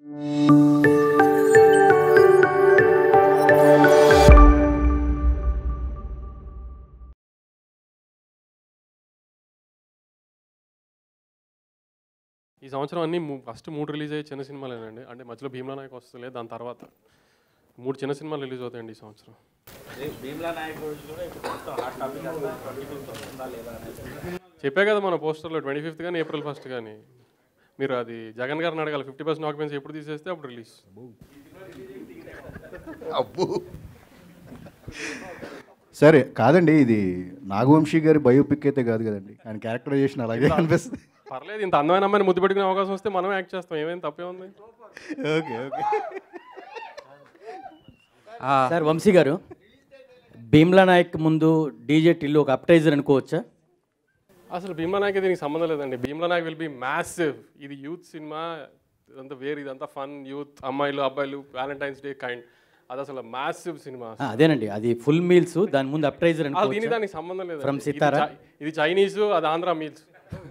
ఈ సంవత్సరం అన్ని ఫస్ట్ మూడు రిలీజ్ అయ్యే చిన్న సినిమాలేనండి అంటే మధ్యలో భీమ్లా నాయక్ వస్తుంది దాని తర్వాత మూడు చిన్న సినిమాలు రిలీజ్ అవుతాయండి ఈ సంవత్సరం భీమ్లా నాయక్ గురించి కూడా ఇప్పుడు మొత్తం హాట్ టాపిక్ ట్వంటీ ఫిఫ్త్ వస్తుందా లేదా అనేది చెప్పే కదా మన పోస్టర్లో ట్వంటీ ఫిఫ్త్ కానీ ఏప్రిల్ ఫస్ట్ కానీ మీరు అది జగన్ గారిని అడగాలి ఫిఫ్టీ పర్సెంట్ ఆక్యుపెన్సీ ఎప్పుడు తీసేస్తే అప్పుడు రిలీజ్ అబ్బో సరే కాదండి ఇది నాగవంశీ గారి బయోపిక్ అయితే కాదు కదండి ఆయన క్యారెక్టరైజేషన్ అలాగే అనిపిస్తుంది పర్లేదు ఇంత అందమైన అమ్మాయిని ముద్దు పెట్టుకునే అవకాశం వస్తే మనం యాక్ట్ చేస్తాం ఏమైనా తప్పే ఉంది ఓకే ఓకే సార్ వంశీ గారు భీమ్లా నాయక్ ముందు డీజే టిల్లు ఒక అప్టైజర్ అనుకోవచ్చా అసలు భీమ్లా నాయక్ దీనికి సంబంధం లేదండి Bheemla Nayak will be massive ఇది యూత్ సినిమా ఇదంతా వేరు ఇదంతా ఫన్ యూత్ అమ్మాయిలు అబ్బాయిలు వ్యాలంటైన్స్ డే కైండ్ అది అసలు మ్యాసివ్ సినిమా ఆ, అదేనండి అది ఫుల్ మీల్స్ దాని ముందు అప్టైజర్ అసలు దీనికి అనుకోవచ్చా దానికి సంబంధం లేదు From సితారా? ఇది చైనీస్ అది ఆంధ్ర మీల్స్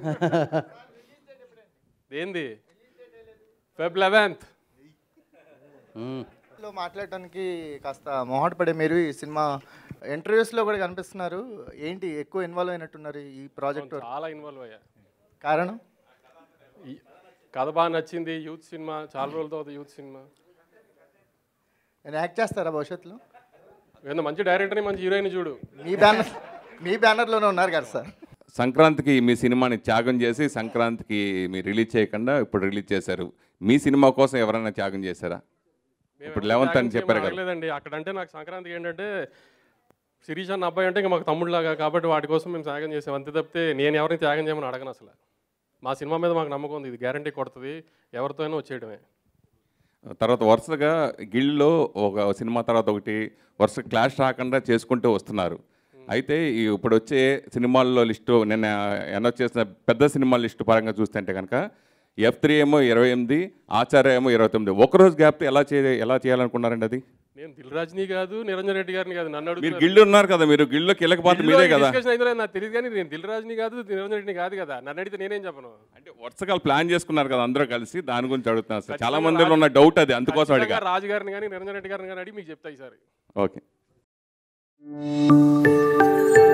ఏంది ఫెబ్ లెవెన్త్ మ్మ్. లో మాట్లాడటానికి కాస్త మొహాట పడే మీరు ఈ సినిమా ఇంటర్వ్యూస్లో కూడా కనిపిస్తున్నారు ఏంటి ఎక్కువ ఇన్వాల్వ్ అయినట్టున్నారు ఈ ప్రాజెక్ట్ చాలా ఇన్వాల్వ్ అయ్యా కారణం ఈ కథ బాగా నచ్చింది యూత్ సినిమా చాలా రోజుల తర్వాత యూత్ సినిమా నేను యాక్ట్ చేస్తారా భవిష్యత్తులో ఏదో మంచి డైరెక్టర్ని మంచి హీరోయిన్ చూడు మీ బ్యానర్ మీ బ్యానర్లోనే ఉన్నారు కదా సార్ సంక్రాంతికి మీ సినిమాని త్యాగం చేసి సంక్రాంతికి మీరు రిలీజ్ చేయకుండా ఇప్పుడు రిలీజ్ చేశారు మీ సినిమా కోసం ఎవరైనా త్యాగం చేశారా మేము ఇప్పుడు ఎవరు 11th అని త్యాగం చెప్పారు చేయమని కదా. అడగలేదండి అక్కడంటే నాకు సంక్రాంతికి ఏంటంటే శిరీష్ అన్న అబ్బాయి అంటే ఇంకా మాకు తమ్ముడులాగా కాబట్టి వాటి కోసం మేము త్యాగం చేసాం అంతే తప్పితే నేను ఎవరిని త్యాగం చేయమని అడగను అసలు మా సినిమా మీద మాకు నమ్మకం ఉంది ఇది గ్యారంటీ కొడుతుంది ఎవరితో అయినా వచ్చేయడమే తర్వాత వరుసగా గిల్డ్లో ఒక సినిమా తర్వాత ఒకటి వరుస క్లాష్ రాకుండా చేసుకుంటూ వస్తున్నారు అయితే ఈ ఇప్పుడు వచ్చే సినిమాల్లో లిస్టు నిన్న అనౌన్స్ చేసిన పెద్ద సినిమా లిస్టు పరంగా చూస్తుంటే కనుక ఎఫ్ త్రీ ఏమో ఇరవై ఎనిమిది ఆచార్య ఏమో ఇరవై తొమ్మిది ఒకరోజు గ్యాప్తో ఎలా చే ఎలా చేయాలనుకున్నారండి అది నేను దిల్ రాజ్ని కాదు నిరంజన్ రెడ్డి గారిని కాదు నన్ను మీరు అడుగుతున్నారు. గిల్డ్ ఉన్నారు కదా మీరు గిల్డ్లో కీలక పాత్ర గిల్డ్లో మీరే ఈ కదా discussion అయితే నాకు తెలియదు కానీ నేను దిల్ రాజ్ని కాదు నిరంజన్ రెడ్డిని కాదు కదా నన్ను అడిగితే నేనేం చెప్పను అంటే వరుసగా ప్లాన్ చేసుకున్నారు కదా అందరూ కలిసి దాని గురించి అడుగుతున్నారు సార్ చాలా మందిలో ఉన్న డౌట్ అది అందుకోసం అడిగా ఖచ్చితంగా రాజు గారిని కానీ నిరంజన్ రెడ్డి గారిని కానీ అడిగి మీకు చెప్తా ఈసారి ఓకే